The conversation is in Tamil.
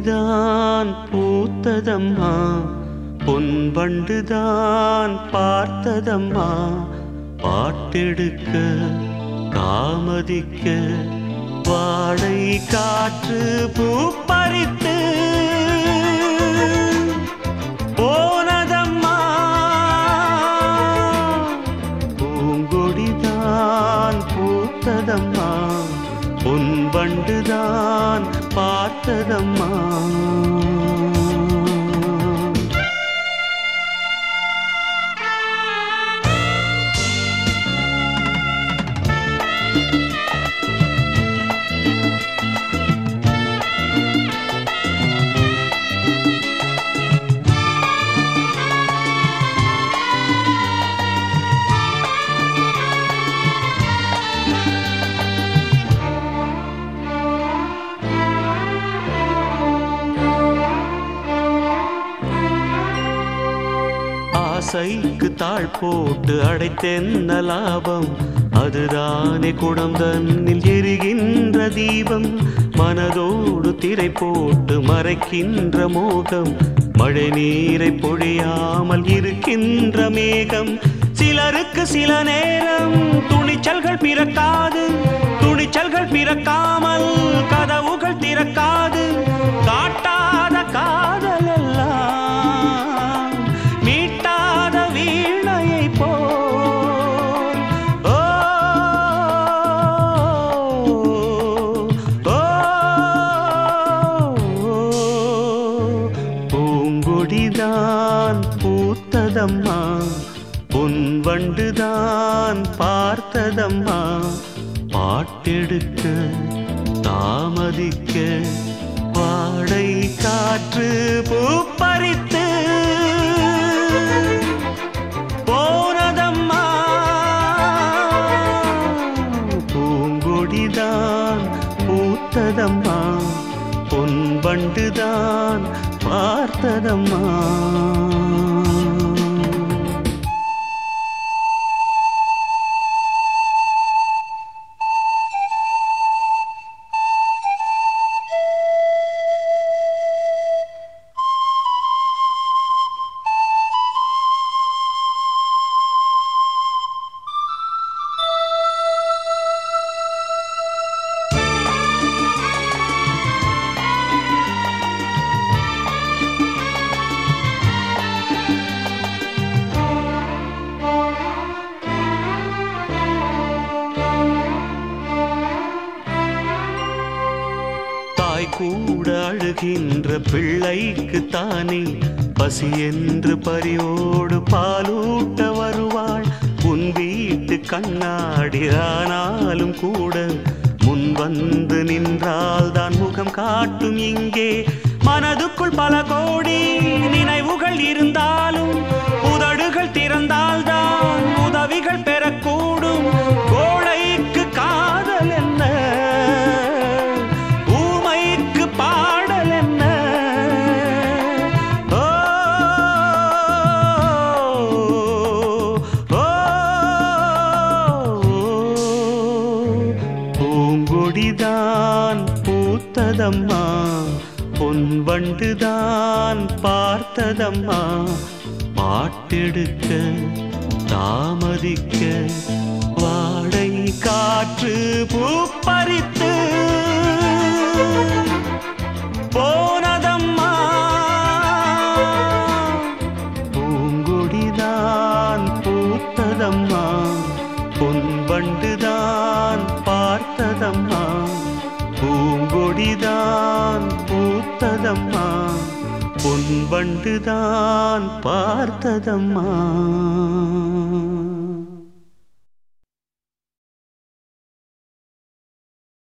பூங்கொடிதான் பூத்ததம்மா பொன்வண்டுதான் பார்த்ததம்மா பாட்டெடுக்க காமதிக்க வாடை காற்று பூ பறித்து போனதம்மா பூங்கொடிதான் பூத்ததம்மா பொன்வண்டுதான் பார்த்ததம்மா ஆசைக்கு தாழ் போட்டு அடைத்தென்ன லாபம் அதுதானே குடம் தன்னில் எரிகின்ற தீபம் மனதோடு திரை போட்டு மறைக்கின்ற மோகம் மழை நீரை பொழியாமல் இருக்கின்ற மேகம் சிலருக்கு சில நேரம் துணிச்சல்கள் பிறக்காது துணிச்சல்கள் பிறக்காமல் கதவுகள் திறக்காது காட்டாத காதல் எல்லாம் மீட்டாத வீணையை போல் ஓ, ஓ, பூங்கொடிதான் பூத்ததம்மா பொன்வண்டுதான் பார்த்ததம்மா பாட்டெடுக்க தாமதிக்க வாடை காற்று பூ பறித்து போனதம்மா பூங்கொடிதான் பூத்ததம்மா பொன்வண்டுதான் பார்த்ததம்மா தாய் கூட அழுகின்ற பிள்ளைக்கு தானே பசி என்று பரியோடு பாலூட்ட வருவாள் உன் வீட்டு கண்ணாடி ஆனாலும் கூட முன் வந்து நின்றால் தான் முகம் காட்டும் இங்கே மனதுக்குள் பல கோடி நினைவுகள் இருந்தாலும் உதடுகள் திறந்தால் தான் உதவிகள் பெறக்கூடும் கோழைக்கு காதல் என்ன ஊமைக்கு பாடல் என்ன ஓ, ஓ, பூங்கொடிதான் பூத்ததம்மா பொன்வண்டுதான் பார்த்ததம்மா பாட்டெடுக்க தாமதிக்க வாடை காற்று பூ பறித்து போனதம்மா பூங்கொடிதான் பூத்ததம்மா பொன்வண்டுதான் பார்த்ததம்மா பூங்கொடிதான் பூத்ததம்மா பொன்வண்டுதான் பார்த்ததம்மா